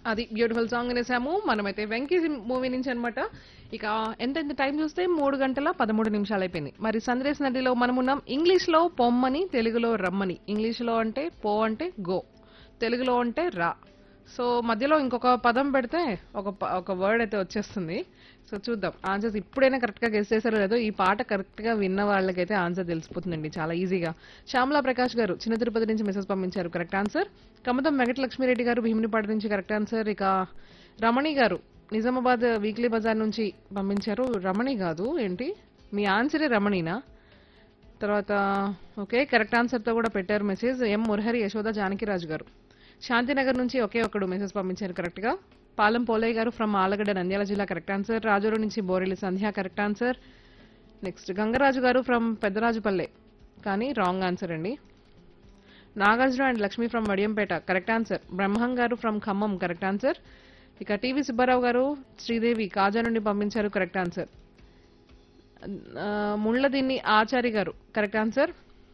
అది beautiful song అనేసాము మనమైతే Venky movie నుంచి అనమాట ఇక ఎంత ఎంత టైం చూస్తే మూడు గంటల పదమూడు నిమిషాలు అయిపోయింది మరి సందేశ్ నదిలో మనం ఉన్నాం ఇంగ్లీష్ లో పొమ్మని తెలుగులో రమ్మని ఇంగ్లీష్ లో అంటే పో అంటే గో తెలుగులో అంటే రా సో మధ్యలో ఇంకొక పదం పెడితే ఒక ప- ఒక వర్డ్ అయితే వచ్చేస్తుంది సో చూద్దాం ఆన్సర్స్ ఇప్పుడైనా కరెక్ట్ గా గెస్ చేశారో లేదో ఈ పాట కరెక్ట్ గా విన్న వాళ్ళకైతే ఆన్సర్ తెలిసిపోతుందండి చాలా ఈజీగా శ్యామలా ప్రకాష్ గారు చిన్న తిరుపతి నుంచి మెసేజ్ పంపించారు కరెక్ట్ ఆన్సర్ కమతం వెంకట లక్ష్మీరెడ్డి గారు భీమునిపాడు నుంచి కరెక్ట్ ఆన్సర్ ఇక రమణి గారు నిజామాబాద్ వీక్లీ బజార్ నుంచి పంపించారు రమణి కాదు ఏంటి మీ ఆన్సరే రమణినా తర్వాత ఓకే కరెక్ట్ ఆన్సర్తో కూడా పెట్టారు మెసేజ్ ఎం మురహరి యశోద జానకిరాజు గారు శాంతినగర్ నుంచి ఒకే ఒకడు మెసేజ్ పంపించారు కరెక్ట్గా పాలెం పోలయ్య గారు ఫ్రమ్ ఆలగడ్డ నంద్యాల జిల్లా కరెక్ట్ ఆన్సర్ రాజూరు నుంచి Borelli Sandhya correct answer next Gangaraju garu from Peddarajupalle కానీ రాంగ్ ఆన్సర్ అండి Nagarjuna and Lakshmi from Vadiyampeta correct answer Brahmam garu from Khammam correct answer ఇక టీవీ సుబ్బారావు గారు శ్రీదేవి కాజా నుండి పంపించారు కరెక్ట్ ఆన్సర్ ఆ, ముళ్ళదిన్ని ఆచారి గారు కరెక్ట్ ఆన్సర్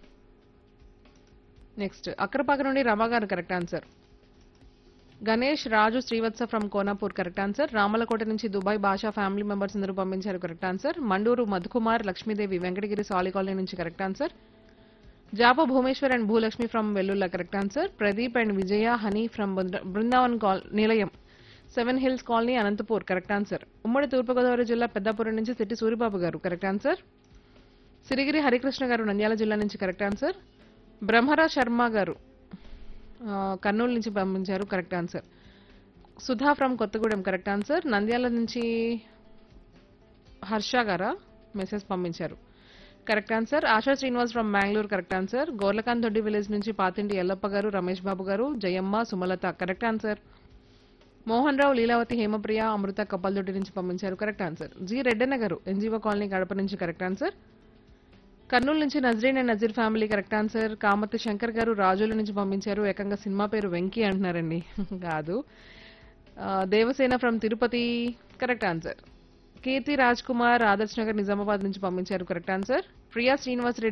నెక్స్ట్ అక్కరపాక నుండి Rama garu correct answer Ganesh Raju Srivatsa from Konapur correct answer Ramalakota నుంచి దుబాయ్ భాషా ఫ్యామిలీ మెంబర్స్ అందరూ పంపించారు correct answer Manduru Madhukumar Lakshmidevi Venkatagiri Sali colony నుంచి correct answer Japa Bhumeshwar and Bhulakshmi from Vellulla correct answer Pradeep and Vijaya Honey from Brindavan కాల్ నిలయం seven hills colony Anantapur correct answer ఉమ్మడి తూర్పుగోదావరి జిల్లా పెద్దాపురం నుంచి సిట్టి సూరిబాబు గారు కరెక్ట్ ఆన్సర్ సిరిగిరి హరికృష్ణ గారు నంద్యాల జిల్లా నుంచి కరెక్ట్ ఆన్సర్ బ్రహ్మరా శర్మ గారు ఆ, కర్నూలు నుంచి పంపించారు correct answer Sudha from Kothagudem correct answer Nandyal నుంచి హర్ష గారా మెసేజ్ పంపించారు correct answer Asha Srinivas from Bengaluru correct answer Gorlakanth Doddi village నుంచి పాతింటి ఎల్లప్ప గారు రమేష్ బాబు గారు జయమ్మ సుమలత కరెక్ట్ ఆన్సర్ మోహన్ రావు లీలావతి హేమప్రియ అమృత కప్పల్దొడ్డి నుంచి పంపించారు కరెక్ట్ ఆన్సర్ జి రెడ్డన్న గారు ఎన్జీఓ కాలనీ గడప నుంచి కరెక్ట్ ఆన్సర్ కర్నూలు నుంచి Nazreen and Nazeer family correct answer Kamathi Shankar garu Rajula నుంచి పంపించారు ఏకంగా సినిమా పేరు వెంకీ అంటున్నారండి కాదు ఆ, Devasena from Tirupati correct answer Keerthi Raj Kumar Adarsh Nagar Nizamabad నుంచి పంపించారు కరెక్ట్ ఆన్సర్ ప్రియా శ్రీనివాస్ రెడ్డి